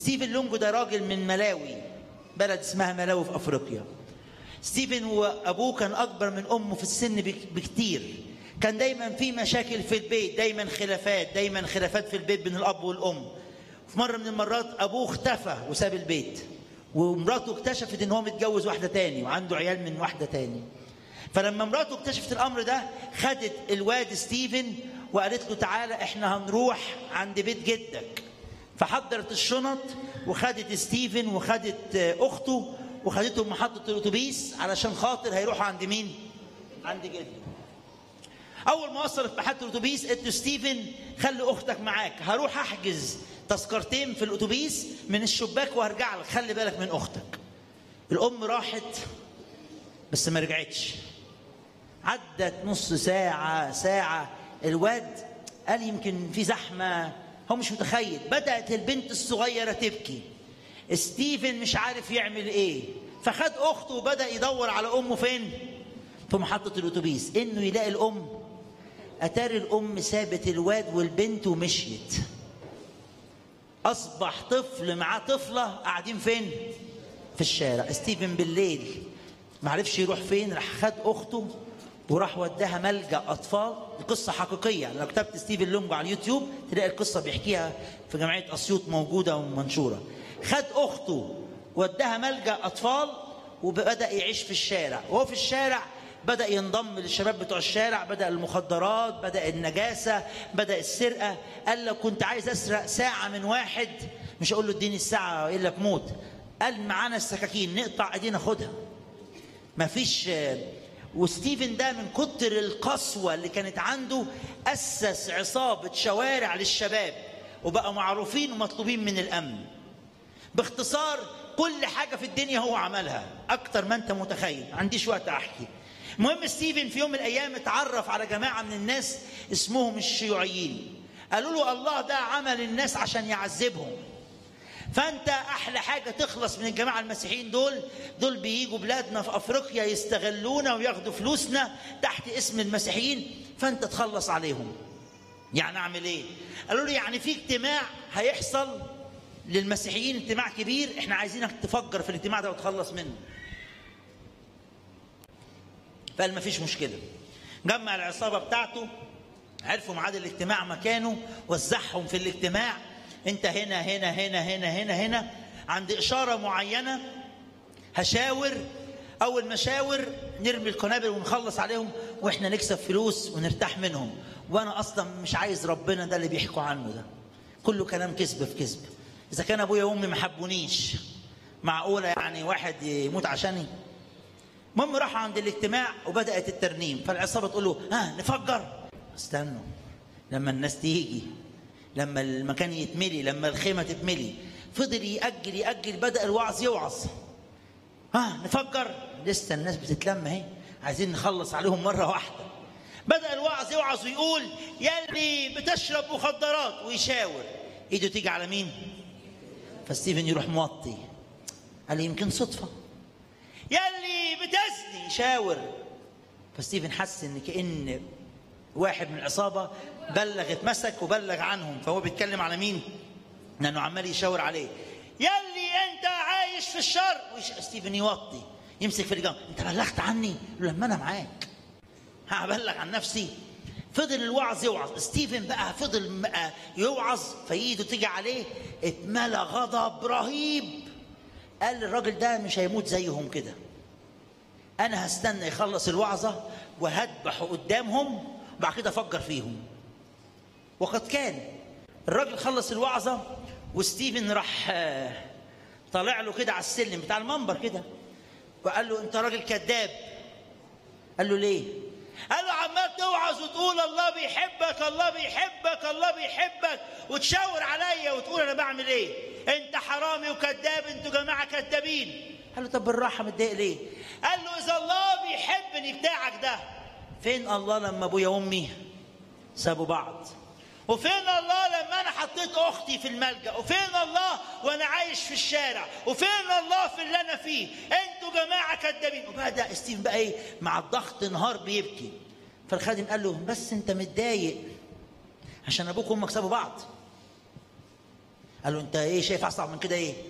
ستيفن لونجو ده راجل من ملاوي بلد اسمها ملاوي في افريقيا ستيفن وابوه كان اكبر من امه في السن بك- بكتير كان دايما في مشاكل في البيت دايما خلافات دايما خلافات في البيت بين الاب والام في مره من المرات ابوه اختفى وساب البيت ومراته اكتشفت ان هو متجوز واحده تاني وعنده عيال من واحده تاني فلما مراته اكتشفت الامر ده خدت الواد ستيفن وقالت له تعالى احنا هنروح عند بيت جدك فحضرت الشنط وخدت ستيفن وخدت آه، اخته وخدتهم محطه الاتوبيس علشان خاطر هيروحوا عند مين؟ عند جدك اول ما وصلت محطه الاتوبيس قلت له ستيفن خلي اختك معاك هروح احجز تذكرتين في الاتوبيس من الشباك وهرجع لك خلي بالك من اختك الام راحت بس ما رجعتش عدت نص ساعة ساعة الواد قال يمكن في زحمة هو مش متخيل بدأت البنت الصغيرة تبكي ستيفن مش عارف يعمل ايه فخد اخته وبدأ يدور على امه فين في محطة الاتوبيس انه يلاقي الام اتاري الام سابت الواد والبنت ومشيت اصبح طفل معاه طفلة قاعدين فين في الشارع ستيفن بالليل معرفش يروح فين راح خد اخته وراح وداها ملجا اطفال دي قصه حقيقيه لو كتبت ستيفن لونجو على اليوتيوب تلاقي القصه بيحكيها في جمعيه اسيوط موجوده ومنشوره خد اخته وداها ملجا اطفال وبدا يعيش في الشارع وهو في الشارع بدا ينضم للشباب بتوع الشارع بدا المخدرات بدا النجاسه بدا السرقه قال لو كنت عايز اسرق ساعه من واحد مش اقول له اديني الساعه الا بموت قال معانا السكاكين نقطع ايدينا خدها مفيش وستيفن ده من كتر القسوة اللي كانت عنده أسس عصابة شوارع للشباب وبقى معروفين ومطلوبين من الأمن باختصار كل حاجة في الدنيا هو عملها أكتر ما أنت متخيل عنديش وقت أحكي المهم ستيفن في يوم من الأيام اتعرف على جماعة من الناس اسمهم الشيوعيين قالوا له الله ده عمل الناس عشان يعذبهم فانت احلى حاجه تخلص من الجماعه المسيحيين دول دول بييجوا بلادنا في افريقيا يستغلونا وياخدوا فلوسنا تحت اسم المسيحيين فانت تخلص عليهم يعني اعمل ايه قالوا لي يعني في اجتماع هيحصل للمسيحيين اجتماع كبير احنا عايزينك تفجر في الاجتماع ده وتخلص منه فقال مفيش مشكله جمع العصابه بتاعته عرفوا ميعاد الاجتماع مكانه وزعهم في الاجتماع انت هنا هنا هنا هنا هنا هنا عند اشاره معينه هشاور اول ما شاور نرمي القنابل ونخلص عليهم واحنا نكسب فلوس ونرتاح منهم وانا اصلا مش عايز ربنا ده اللي بيحكوا عنه ده كله كلام كذب في كذب اذا كان ابويا وامي ما حبونيش معقوله يعني واحد يموت عشاني المهم راحوا عند الاجتماع وبدات الترنيم فالعصابه تقول له ها نفجر استنوا لما الناس تيجي لما المكان يتملي لما الخيمه تتملي فضل يأجل يأجل بدأ الوعظ يوعظ ها نفجر لسه الناس بتتلم اهي عايزين نخلص عليهم مره واحده بدأ الوعظ يوعظ ويقول يلي بتشرب مخدرات ويشاور ايده تيجي على مين فستيفن يروح موطي قال لي يمكن صدفه يلي بتزني يشاور فستيفن حس ان كأن واحد من العصابة بلغ اتمسك وبلغ عنهم فهو بيتكلم على مين لأنه عمال يشاور عليه يلي أنت عايش في الشر ويش ستيفن يوطي يمسك في الجنب أنت بلغت عني يقول له لما أنا معاك هبلغ عن نفسي فضل الوعظ يوعظ ستيفن بقى فضل بقى يوعظ فايده تيجي عليه اتملى غضب رهيب قال الراجل ده مش هيموت زيهم كده انا هستنى يخلص الوعظه وهذبحه قدامهم وبعد كده افجر فيهم وقد كان الراجل خلص الوعظه وستيفن راح آه، طالع له كده على السلم بتاع المنبر كده وقال له انت راجل كذاب قال له ليه قال له عمال توعظ وتقول الله بيحبك الله بيحبك الله بيحبك وتشاور عليا وتقول انا بعمل ايه انت حرامي وكذاب انتوا جماعه كذابين قال له طب بالراحه متضايق ليه قال له اذا الله بيحبني بتاعك ده فين الله لما ابويا وامي سابوا بعض وفين الله لما انا حطيت اختي في الملجا وفين الله وانا عايش في الشارع وفين الله في اللي انا فيه انتوا جماعه كدابين وبدا ستيف بقى ايه مع الضغط نهار بيبكي فالخادم قال له بس انت متضايق عشان ابوك وامك سابوا بعض قال له انت ايه شايف اصعب من كده ايه